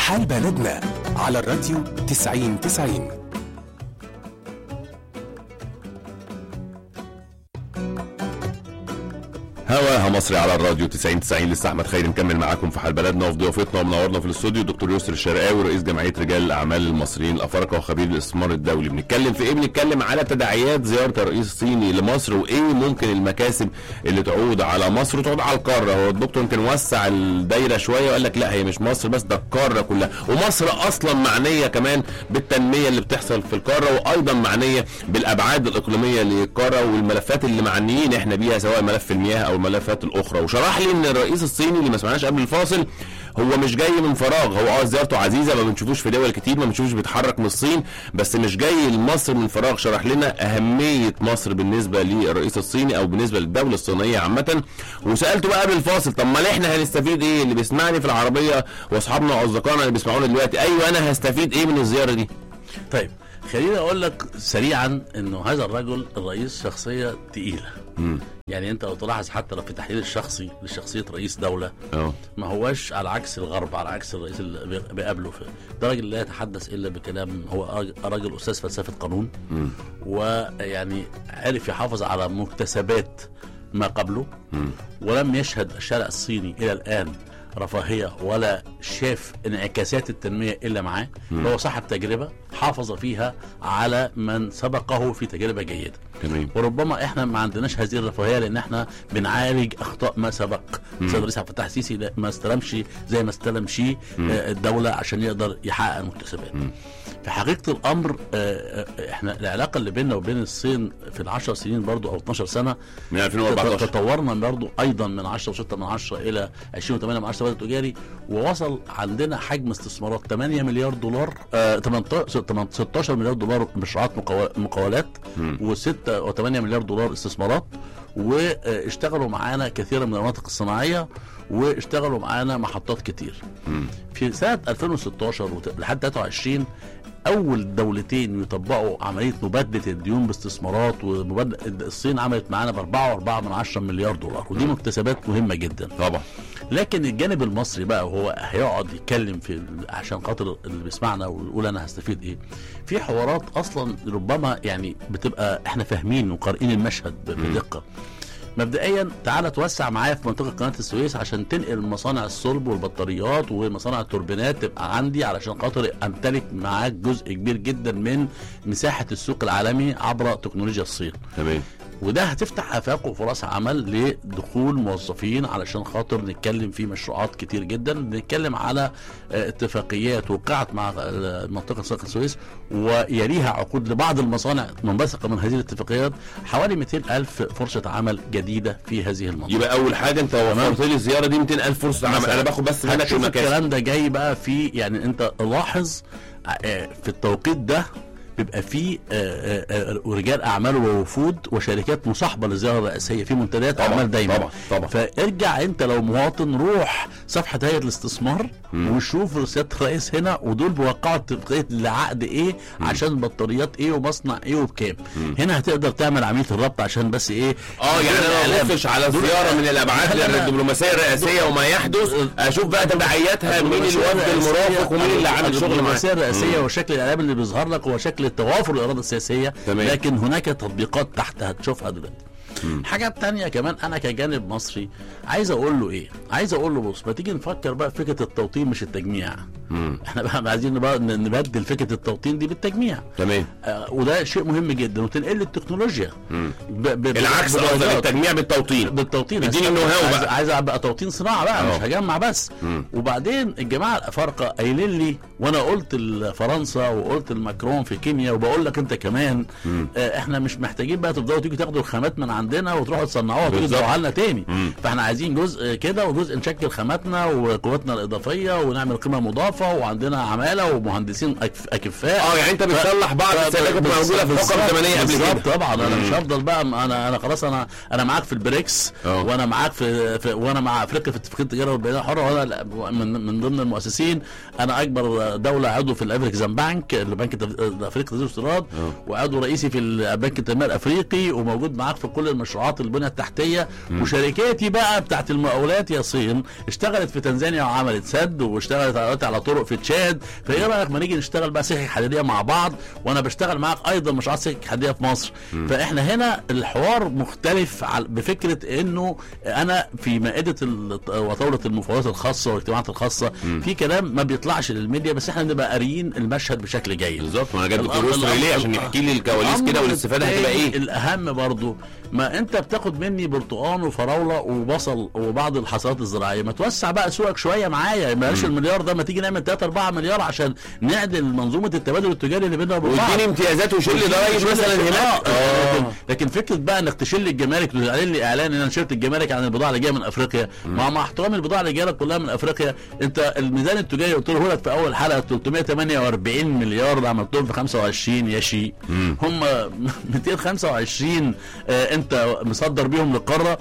حال بلدنا على الراديو 90 90 هواها مصري على الراديو 90 90 لسه احمد خيري مكمل معاكم في حال بلدنا وفي ضيافتنا ومنورنا في الاستوديو دكتور يسر الشرقاوي رئيس جمعيه رجال الاعمال المصريين الافارقه وخبير الاستثمار الدولي بنتكلم في ايه بنتكلم على تداعيات زياره الرئيس الصيني لمصر وايه ممكن المكاسب اللي تعود على مصر وتعود على القاره هو الدكتور يمكن وسع الدايره شويه وقال لك لا هي مش مصر بس ده القاره كلها ومصر اصلا معنيه كمان بالتنميه اللي بتحصل في القاره وايضا معنيه بالابعاد الاقليميه للقاره والملفات اللي معنيين احنا بيها سواء ملف المياه او الملفات الاخرى وشرح لي ان الرئيس الصيني اللي ما سمعناش قبل الفاصل هو مش جاي من فراغ هو اه زيارته عزيزه ما بنشوفوش في دول كتير ما بنشوفوش بيتحرك من الصين بس مش جاي لمصر من فراغ شرح لنا اهميه مصر بالنسبه للرئيس الصيني او بالنسبه للدوله الصينيه عامه وسالته بقى قبل الفاصل طب ما احنا هنستفيد ايه اللي بيسمعني في العربيه واصحابنا واصدقائنا اللي بيسمعونا دلوقتي ايوه انا هستفيد ايه من الزياره دي طيب خليني اقول لك سريعا انه هذا الرجل الرئيس شخصيه تقيله يعني انت لو تلاحظ حتى لو في التحليل الشخصي لشخصيه رئيس دوله اه ما هوش على عكس الغرب على عكس الرئيس اللي بي- بيقابله في ده راجل لا يتحدث الا بكلام هو راجل- راجل استاذ فلسفه قانون ويعني عرف يحافظ على مكتسبات ما قبله ولم يشهد الشارع الصيني الى الان رفاهيه ولا شاف انعكاسات التنميه الا معاه هو صاحب تجربه حافظ فيها على من سبقه في تجربه جيده تمام وربما احنا ما عندناش هذه الرفاهيه لان احنا بنعالج اخطاء ما سبق السيد الرئيس عبد الفتاح السيسي لا- ما استلمش زي ما استلم شيء آه، الدوله عشان يقدر يحقق المكتسبات في حقيقه الامر آه، آه، احنا العلاقه اللي بيننا وبين الصين في العشر سنين برضو او 12 سنه من 2014 تطورنا برضو ايضا من 10 و6 من 10 الى 20 و8 من 10 بدأ تجاري ووصل عندنا حجم استثمارات 8 مليار دولار آه 18 16 مليار دولار مشروعات مقاو- مقاولات و6 و8 مليار دولار استثمارات واشتغلوا معانا كثيرا من المناطق الصناعيه واشتغلوا معانا محطات كتير في سنه 2016 وت- لحد 23 اول دولتين يطبقوا عمليه مبادله الديون باستثمارات ومبادله الصين عملت معانا ب 4.4 من 10 مليار دولار ودي مكتسبات مهمه جدا طبعا لكن الجانب المصري بقى وهو هيقعد يتكلم في عشان خاطر اللي بيسمعنا ويقول انا هستفيد ايه في حوارات اصلا ربما يعني بتبقى احنا فاهمين وقارئين المشهد بدقه مبدئيا تعالى توسع معايا في منطقه قناه السويس عشان تنقل مصانع الصلب والبطاريات ومصانع التوربينات تبقى عندي علشان خاطر امتلك معاك جزء كبير جدا من مساحه السوق العالمي عبر تكنولوجيا الصين تمام وده هتفتح افاق وفرص عمل لدخول موظفين علشان خاطر نتكلم في مشروعات كتير جدا نتكلم على آه، اتفاقيات وقعت مع آه، منطقه ساق السويس ويليها عقود لبعض المصانع منبثقه من هذه الاتفاقيات حوالي 200 الف فرصه عمل جديده في هذه المنطقه يبقى اول حاجه انت وفرت لي الزياره دي 200000 فرصه عمل انا باخد بس منك هتشوف المكاسب الكلام ده جاي بقى في يعني انت لاحظ آه، في التوقيت ده بيبقى في آه، آه، آه، رجال اعمال ووفود وشركات مصاحبه للزياره الرئاسيه في منتديات طبعاً، اعمال دايما طبعاً، طبعاً. فارجع انت لو مواطن روح صفحه هيئه الاستثمار وشوف سياده الرئيس هنا ودول بيوقعوا اتفاقيه لعقد ايه عشان بطاريات ايه ومصنع ايه وبكام هنا هتقدر تعمل عمليه الربط عشان بس ايه اه يعني انا ما الإعلام. ابصش على دول- زياره من الابعاد لا، لا، لا. الدبلوماسيه الرئاسيه وما يحدث اشوف بقى تبعياتها مين الوفد المرافق ومين اللي عامل شغل معاه الدبلوماسيه الرئاسيه وشكل الاعلام اللي بيظهر لك هو شكل توافر الاراده السياسيه تمام. لكن هناك تطبيقات تحت هتشوفها دلوقتي حاجة تانية كمان أنا كجانب مصري عايز أقول له إيه؟ عايز أقول له بص ما تيجي نفكر بقى في فكرة التوطين مش التجميع. إحنا بقى عايزين بقى نبدل فكرة التوطين دي بالتجميع. تمام آه وده شيء مهم جدا وتنقل التكنولوجيا. ب- ب- العكس بدرجات. قصدك التجميع بالتوطين بالتوطين اديني عايز- النو هاو عايز- بقى. عايز ابقى توطين صناعه بقى اه. مش هجمع بس وبعدين الجماعه الافارقه قايلين لي وانا قلت لفرنسا وقلت لماكرون في كينيا وبقول لك انت كمان آه احنا مش محتاجين بقى تفضلوا تيجوا تاخدوا الخامات من عندنا وتروحوا تصنعوها وتيجوا بالظبط. تبيعوها لنا تاني فاحنا عايزين جزء كده وجزء نشكل خاماتنا وقوتنا الاضافيه ونعمل قيمه مضافه وعندنا عماله ومهندسين أكف- اكفاء اه يعني انت بتصلح بعض السلكات اللي موجوده في الحقبه الزمنيه قبل بالظبط كده طبعا انا مش هفضل بقى انا انا خلاص انا انا معاك في البريكس اه. وانا معاك في, في وانا مع افريقيا في اتفاقيه التجاره والبيئه الحره وانا لا- من, من ضمن المؤسسين انا اكبر دوله عضو في الافريكزام بانك البنك التف- الافريقي للتدريب والاستيراد وعضو رئيسي في البنك التنميه الافريقي وموجود معاك في كل المشروعات البنيه التحتيه وشركاتي بقى بتاعت المقاولات يا صين اشتغلت في تنزانيا وعملت سد واشتغلت دلوقتي على طرق في تشاد فايه رايك ما نيجي نشتغل بقى سكك حديديه مع بعض وانا بشتغل معاك ايضا مشروعات سكك حديديه في مصر فاحنا هنا الحوار مختلف على- بفكره انه انا في مائده ال- وطاوله المفاوضات الخاصه والاجتماعات الخاصه في كلام ما بيطلعش للميديا بس احنا بنبقى قاريين المشهد بشكل جيد بالظبط ما انا جايب دكتور الأمر- يسري ليه عشان الأمر- يحكي لي الكواليس كده الأمر والاستفاده هتبقى التاني ايه الاهم برضو ما انت بتاخد مني برتقان وفراوله وبصل وبعض الحصاد الزراعيه ما توسع بقى سوقك شويه معايا بلاش المليار ده ما تيجي نعمل 3 4 مليار عشان نعدل منظومه التبادل التجاري اللي بيننا وبين بعض واديني امتيازات وشيل لي ضرايب شيل- مثلا شيل- هناك آه. لكن, لكن فكره بقى انك تشيل الجمارك تعلن لي اعلان ان انا شلت الجمارك عن البضاعه اللي جايه من افريقيا مع مع احترام البضاعه اللي جايه لك كلها من افريقيا انت الميزان التجاري قلت له لك في اول حلقه 348 مليار اللي عملتهم في 25 يا شي هم 225 آه انت مصدر بيهم للقاره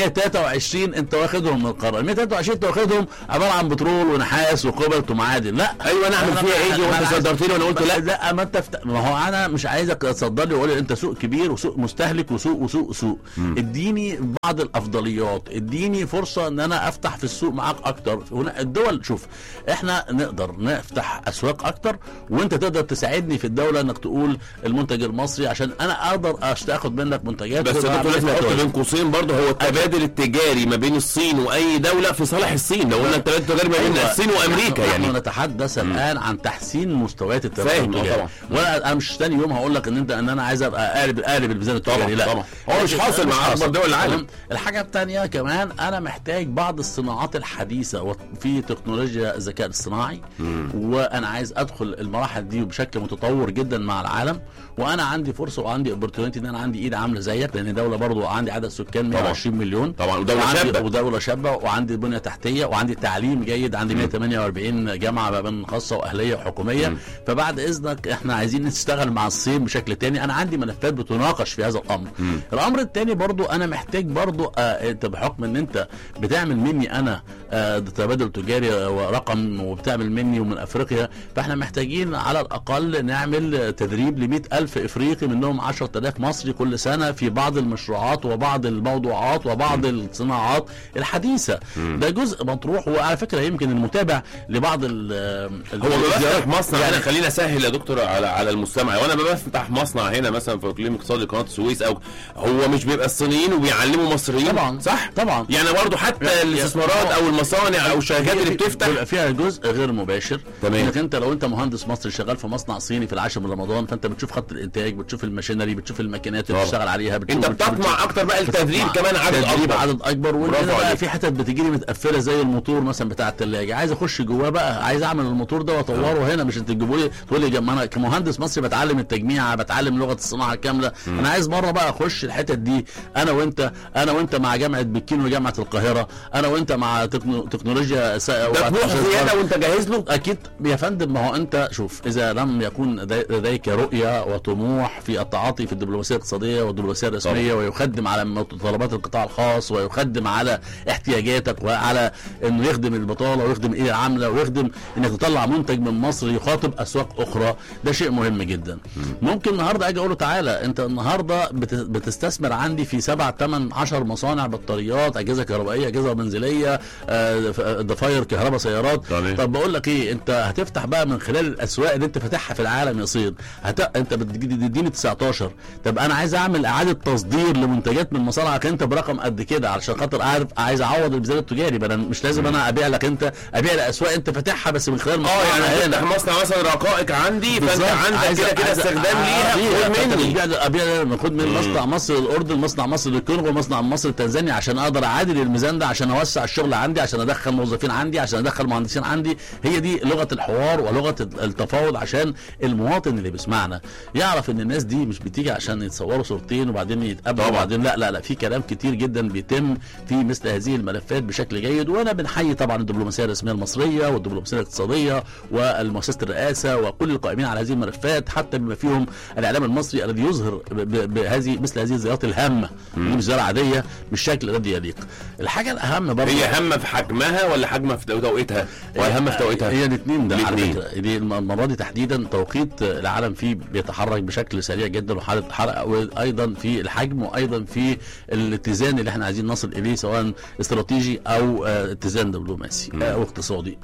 و123 انت واخدهم من القاره ال 123 انت واخدهم عباره عن بترول ونحاس وكوبالت ومعادن لا ايوه انا اعمل أنا- فيها ايه دي أنا- وانت أنا عايز- صدرت لي وانا قلت لا لا ما انت فت... ما هو انا مش عايزك تصدر لي وقول لي انت سوق كبير وسوق مستهلك وسوق وسوق وسوق اديني بعض الافضليات اديني فرصه ان انا افتح في السوق معاك اكتر هنا الدول شوف احنا نقدر نفتح اسواق اكتر وانت تقدر تساعدني في الدوله انك تقول المنتج المصري عشان انا اقدر أشت- اخد منك منتجات بس وأعمل دكتور لازم لك نحط توازن. بين قوسين برضه هو التبادل التجاري ما بين الصين واي دوله في صالح الصين لو قلنا التبادل التجاري ما بين أيوة. الصين وامريكا نحن يعني نتحدث الان عن تحسين مستويات التبادل فاهم، آه التجاري طبعا. وانا انا مش ثاني يوم هقول لك ان انت ان انا عايز ابقى قالب قالب الميزان التجاري طبعا، لا طبعا. هو مش حاصل مع حاصل. أكبر دول العالم. تمام؟ الحاجه الثانيه كمان انا محتاج بعض الصناعات الحديثه وفي تكنولوجيا الذكاء الاصطناعي وانا عايز ادخل المراحل دي بشكل متطور جدا مع العالم وانا عندي فرصه وعندي اوبورتيونيتي ان انا عندي ايد عامله زيك لان دوله برضو عندي عدد سكان 120 مليون طبعا، ودولة وعندي- شابة. ودوله شابه وعندي بنيه تحتيه وعندي تعليم جيد عندي 148 جامعه ما بين خاصه واهليه وحكوميه فبعد اذنك احنا عايزين نشتغل مع الصين بشكل تاني انا عندي ملفات بتناقش في هذا الامر الامر التاني برضو انا محتاج برضو آه انت بحكم ان انت بتعمل مني انا آه تبادل تجاري ورقم وبتعمل مني ومن افريقيا فاحنا محتاجين على الاقل نعمل تدريب ل ألف افريقي منهم 10000 مصري كل سنه في بعض المشروعات وبعض الموضوعات وبعض الصناعات الحديثه ده جزء مطروح وعلى فكره يمكن المتابع لبعض ال هو بفتح مصنع يعني يعني خلينا اسهل يا دكتور على على المستمع وانا بفتح مصنع هنا مثلا في اقليم اقتصادي قناه السويس او هو مش بيبقى الصينيين وبيعلموا مصريين طبعا صح طبعا يعني برضه حتى يعني- الاستثمارات او المصانع او الشركات اللي بتفتح بيبقى فيها جزء غير مباشر تمام. انك انت لو انت مهندس مصري شغال في مصنع صيني في العاشر من رمضان فانت بتشوف خط الانتاج بتشوف الماشينري بتشوف الماكينات اللي طبعا. بتشتغل عليها بتشوف انت بتشوف- بتطمع اكتر بقى التدريب بتطمع. كمان عدد تدريب اكبر عدد اكبر برافو وهنا بقى عليك. في حتت بتجي لي متقفله زي الموتور مثلا بتاع الثلاجه عايز اخش جواه بقى عايز اعمل الموتور ده واطوره هنا مش انت تجيبوا لي تقول لي جم- انا كمهندس مصري بتعلم التجميع بتعلم لغه الصناعه الكامله انا عايز مره بقى اخش الحتت دي انا وانت انا وانت مع جامعه بكين وجامعه القاهره انا وانت مع تكنو- تكنولوجيا س- ده طموح زياده وانت جاهز له اكيد يا فندم ما هو انت شوف اذا لم يكون لدي- لديك رؤيه وطموح في التعاطي في الدبلوماسيه الاقتصاديه والدبلوماسيه الرسميه ويخدم على متطلبات القطاع الخاص ويخدم على احتياجاتك وعلى انه يخدم البطاله ويخدم الايد العامله ويخدم انك تطلع منتج من مصر يخاطب اسواق اخرى ده شيء مهم جدا ممكن النهارده اجي اقول له تعالى انت النهارده بت- بتستثمر عندي في 7 8 10 مصانع بطاريات اجهزه كهربائيه اجهزه منزليه آه، ف- ضفاير كهرباء سيارات تمام. طب بقول لك ايه انت هتفتح بقى من خلال الاسواق اللي انت فاتحها في العالم يا صين هت... انت بتديني 19 طب انا عايز اعمل اعاده تصدير لمنتجات من مصانعك انت برقم قد كده علشان خاطر اعرف عايز اعوض الميزان التجاري بقى انا مش لازم انا ابيع لك انت ابيع لاسواق انت فاتحها بس من خلال اه مصنعنا يعني هنا. تفتح مصنع مثلا رقائق عندي فانت بالظبط. عندك عايز- كده كده عايز- استخدام آه، ليها ليها. خد فأنت مني بتبيع ابيع خد من مصنع مصر الاردن مصنع مصر للكونغو مصنع مصر لتنزانيا عشان اقدر اعادل الميزان ده عشان اوسع الشغل عندي عشان ادخل موظفين عندي عشان ادخل مهندسين عندي هي دي لغه الحوار ولغه التفاوض عشان المواطن اللي بيسمعنا يعرف ان الناس دي مش بتيجي عشان يتصوروا صورتين وبعدين يتقابلوا طبعا. وبعدين لا لا لا في كلام كتير جدا بيتم في مثل هذه الملفات بشكل جيد وانا بنحيي طبعا الدبلوماسيه الرسميه المصريه والدبلوماسيه الاقتصاديه والمؤسسه الرئاسه وكل القائمين على هذه الملفات حتى بما فيهم الاعلام المصري الذي يظهر ب- ب- بهذه مثل هذه الزيارات الهامه دي مش زياره عاديه بالشكل الذي يليق الحاجه الاهم برضه هي هامه في حجمها ولا حجمها في توقيتها ولا هامه في توقيتها هي الاثنين ده على الاتنين. فكره دي الم- المره دي تحديدا توقيت العالم فيه بيتحرك بشكل سريع جدا وحاله حرق وايضا في الحجم وايضا في الاتزان اللي احنا عايزين نصل اليه سواء استراتيجي او آه، اتزان دبلوماسي آه، او اقتصادي الحاجه المهمه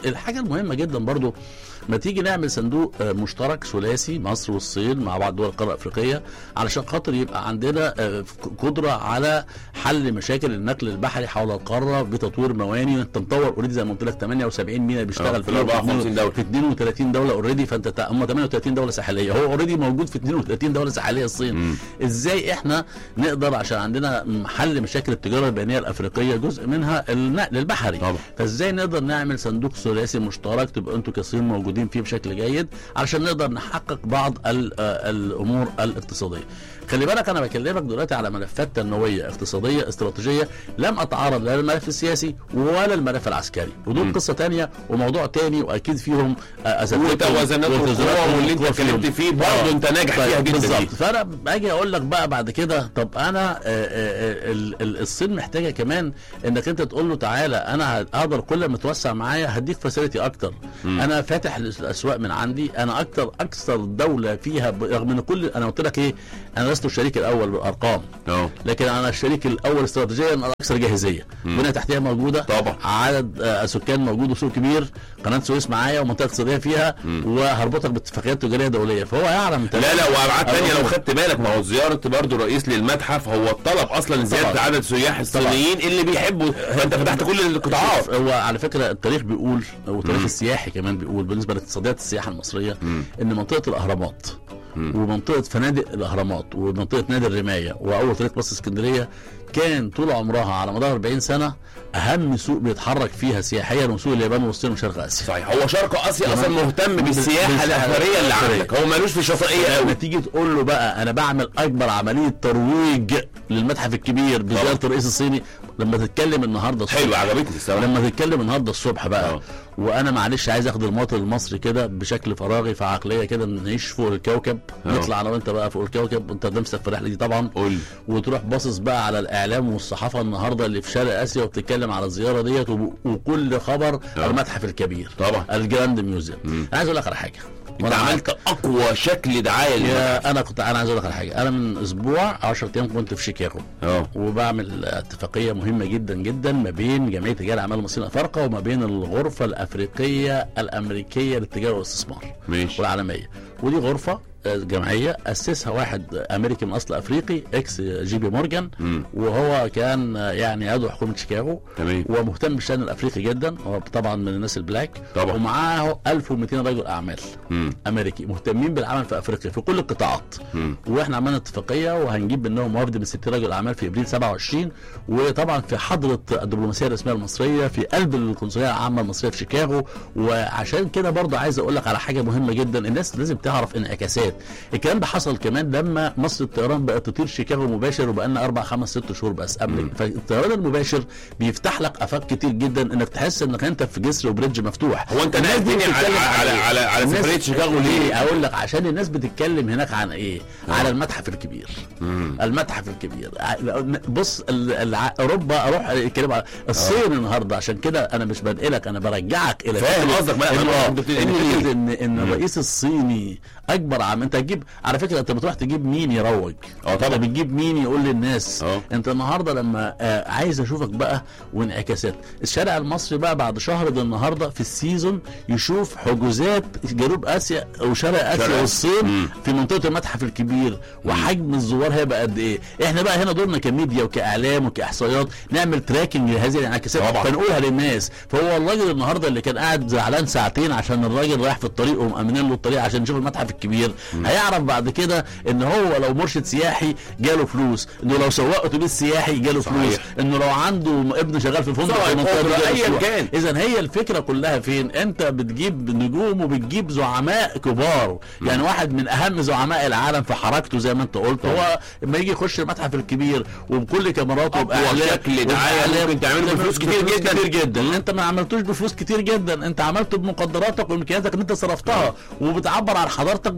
مهمه جدا برضو ما تيجي نعمل صندوق آه، مشترك ثلاثي مصر والصين مع بعض دول القاره الافريقيه علشان خاطر يبقى عندنا آه، قدره على حل مشاكل النقل البحري حول القاره بتطوير مواني انت مطور اوريدي زي ما قلت لك 78 مينا آه، بيشتغل في فيها 54 دولة. في 32 دوله اوريدي فانت تا- هم 38 دوله ساحليه هو اوريدي موجود في 32 دوله ساحليه الصين ازاي احنا نقدر عشان عندنا م- حل مشاكل التجاره البينيه الافريقيه جزء منها النقل البحري طبعا. فازاي نقدر نعمل صندوق ثلاثي مشترك تبقى انتوا كصين موجودين فيه بشكل جيد علشان نقدر نحقق بعض ال- آه، الامور الاقتصاديه خلي بالك انا بكلمك دلوقتي على ملفات تنمويه اقتصاديه استراتيجيه لم اتعرض لا للملف السياسي ولا الملف العسكري ودول قصه تانية وموضوع تاني واكيد فيهم آه، اساتذتهم وتوازنات وتوازنات القوى واللي انت القوى فيهم. اتكلمت فيه برضه آه. انت ناجح طيب، فيها جدا دي. بالظبط فانا باجي اقول لك بقى بعد كده طب انا آه، آه، آه، ال- ال- الصين محتاجه كمان انك انت تقول له تعالى انا اقدر كل ما توسع معايا هديك فاسيلتي اكتر انا فاتح الاسواق من عندي انا اكتر اكثر دوله فيها ب- رغم ان كل انا قلت لك ايه انا لست الشريك الاول بالارقام اه لكن انا الشريك الاول استراتيجيا الاكثر جاهزيه بنيه تحتيه موجوده طبعا. عدد آه، سكان موجود وسوق كبير قناه سويس معايا ومنطقه اقتصاديه فيها وهربطك باتفاقيات تجاريه دوليه فهو يعلم لا لا وابعاد تانية لو أيوة. خدت بالك ما هو زياره برضه رئيس للمتحف هو الطلب اصلا زياده طبعا. عدد سياح الصينيين اللي بيحبوا فانت فتحت كل القطاعات هو على فكره التاريخ بيقول والتاريخ السياحي كمان بيقول بالنسبه لاقتصاديات السياحه المصريه ان منطقه الاهرامات ومنطقه فنادق الاهرامات ومنطقه نادي الرمايه واول طريق مصر اسكندريه كان طول عمرها على مدار 40 سنه اهم سوق بيتحرك فيها سياحيا وسوق اليابان والصين وشرق اسيا صحيح هو شرق اسيا اصلا تمام. مهتم بال- بالسياحه بالسياحة الاثريه اللي الأثرية. عندك هو مالوش في الشاطئيه لما قوي تيجي تقول له بقى انا بعمل اكبر عمليه ترويج للمتحف الكبير بزياره الرئيس الصيني لما تتكلم النهارده الصبح حلو عجبتني الصراحه لما تتكلم النهارده الصبح بقى آه. وانا معلش عايز اخد المواطن المصري كده بشكل فراغي في عقليه كده نعيش فوق الكوكب آه. نطلع انا وانت بقى فوق الكوكب وانت نفسك في الرحله دي طبعا قول لي. وتروح باصص بقى على الاعلام والصحافه النهارده اللي في شرق اسيا وبتتكلم على الزياره ديت وب- وكل خبر آه. المتحف الكبير طبعا. الجراند ميوزيوم انا عايز اقول لك على حاجه انت وأنا عملت اقوى شكل دعايه للمتحف. يا انا كنت انا عايز اقول لك على حاجه انا من اسبوع 10 ايام كنت في شيكاغو اه وبعمل اتفاقيه مهمه جدا جدا ما بين جمعيه رجال اعمال المصريين الافارقه وما بين الغرفه الافريقيه الامريكيه للتجاره والاستثمار ماشي والعالميه ودي غرفه آه، جمعيه اسسها واحد امريكي من اصل افريقي اكس جي بي مورجان مم. وهو كان آه، يعني عضو حكومه شيكاغو تمام ومهتم بالشان الافريقي جدا هو طبعا من الناس البلاك طبعا. ومعاه 1200 رجل اعمال مم. امريكي مهتمين بالعمل في افريقيا في كل القطاعات مم. واحنا عملنا اتفاقيه وهنجيب منهم وفد من 60 رجل اعمال في ابريل 27 وطبعا في حضره الدبلوماسيه الرسميه المصريه في قلب القنصليه العامه المصريه في شيكاغو وعشان كده برضه عايز اقول لك على حاجه مهمه جدا الناس لازم تعرف انعكاسات الكلام ده حصل كمان لما مصر الطيران بقت تطير شيكاغو مباشر وبقى لنا اربع خمس ست شهور بس قبل فالطيران المباشر بيفتح لك افاق كتير جدا انك تحس انك انت في جسر وبريدج مفتوح هو انت الناس دي نقلتني على بتتكلم على إيه؟ على, على الناس- سفريه شيكاغو ليه؟ اقول لك عشان الناس بتتكلم هناك عن ايه على المتحف الكبير المتحف الكبير ع- بص ال- الع- اوروبا اروح اتكلم على الصين النهارده عشان كده انا مش بنقلك انا برجعك الى فاهم فكرة قصدك بقى، إن- فاهم آه، أنت بتقول ان إيه. فكرة ان ان الرئيس الصيني اكبر عام انت تجيب على فكره انت بتروح تجيب مين يروج اه طبعا. انت بتجيب مين يقول للناس اه. انت النهارده لما آه عايز اشوفك بقى وانعكاسات الشارع المصري بقى بعد شهر ده النهارده في السيزون يشوف حجوزات جنوب اسيا وشرق شرق اسيا آسيا. والصين مم. في منطقه المتحف الكبير وحجم الزوار هيبقى قد ايه احنا بقى هنا دورنا كميديا وكاعلام وكاحصائيات نعمل تراكنج لهذه الانعكاسات طبعا. فنقولها للناس فهو الراجل النهارده اللي كان قاعد زعلان ساعتين عشان الراجل رايح في الطريق ومأمنين له الطريق عشان يشوف المتحف الكبير هيعرف بعد كده ان هو لو مرشد سياحي جاله فلوس انه لو سواق اتوبيس سياحي جاله صحيح. فلوس انه لو عنده ابن شغال في فندق صحيح. في المنطقه دي أجرة، جاله أيا فلوس. كان. اذا هي الفكره كلها فين انت بتجيب نجوم وبتجيب زعماء كبار يعني واحد من اهم زعماء العالم في حركته زي ما انت قلت هو لما يجي يخش المتحف الكبير وبكل كاميراته أقوى وباعلام شكل دعاية وبإعلام. ممكن تعمله تعمل بفلوس كتير بفلوس جدا. كتير جدا انت ما عملتوش بفلوس كتير جدا انت عملته بمقدراتك وامكانياتك اللي انت صرفتها وبتعبر عن حضارتك بشكل جيد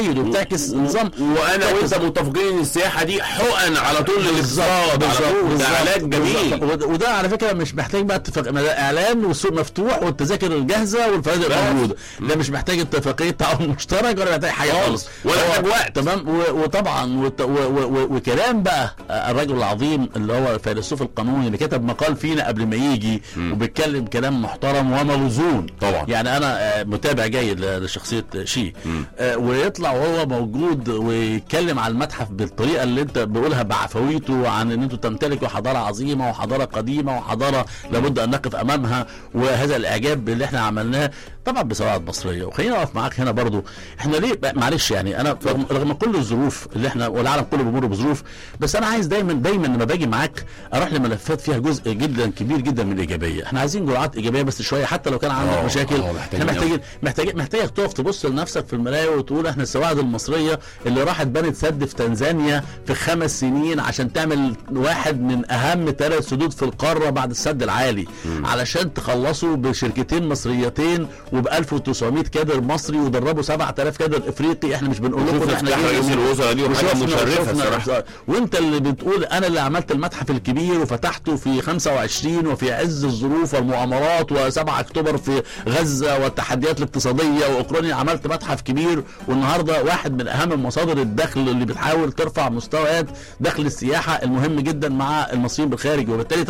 جيد وبتعكس نظام وانا بتعكس- وانت متفقين ان السياحه دي حقن على طول بالظبط للاقتصاد على طول ده بالظبط، علاج جميل بالظبط. وده- وده على فكره مش محتاج بقى اتفاق ما ده اعلان والسوق مفتوح والتذاكر الجاهزه والفنادق بس. موجوده ده مش محتاج اتفاقيه تعاون مشترك ولا محتاج حاجه خالص. خالص ولا هو- محتاج وقت. تمام و- وطبعا وت- و- و- و- وكلام بقى الرجل العظيم اللي هو الفيلسوف القانوني اللي كتب مقال فينا قبل ما يجي وبيتكلم كلام محترم وموزون طبعا. يعني انا آه، متابع جيد ل- لشخصيه شي آه، ويطلع وهو موجود ويتكلم على المتحف بالطريقه اللي انت بقولها بعفويته عن ان انتوا تمتلكوا حضاره عظيمه وحضاره قديمه وحضاره لابد ان نقف امامها وهذا الاعجاب اللي احنا عملناه طبعا بصراحه مصريه وخليني اقف معاك هنا برضو احنا ليه بقى- معلش يعني انا رغم, رغم كل الظروف اللي احنا والعالم كله بيمر بظروف بس انا عايز دايما دايما لما باجي معاك اروح لملفات فيها جزء جدا كبير جدا من الايجابيه احنا عايزين جرعات ايجابيه بس شويه حتى لو كان عندك آه، مشاكل آه، محتاجين احنا محتاجين محتاجين محتاجك تقف تبص لنفسك في المرايه وتقول احنا السواعد المصريه اللي راحت بنت سد في تنزانيا في خمس سنين عشان تعمل واحد من اهم ثلاث سدود في القاره بعد السد العالي علشان تخلصوا بشركتين مصريتين وب 1900 كادر مصري ودربوا 7000 كادر افريقي احنا مش بنقول لكم شوف إن احنا افتتاح جايين- رئيس الوزراء دي وحاجه وشفنا- مشرفه وشفنا- الصراحه وانت اللي بتقول انا اللي عملت المتحف الكبير وفتحته في 25 وفي عز الظروف والمؤامرات و7 اكتوبر في غزه والتحديات الاقتصاديه واوكرانيا عملت متحف كبير والنهارده واحد من اهم مصادر الدخل اللي بتحاول ترفع مستويات دخل السياحه المهم جدا مع المصريين بالخارج وبالتالي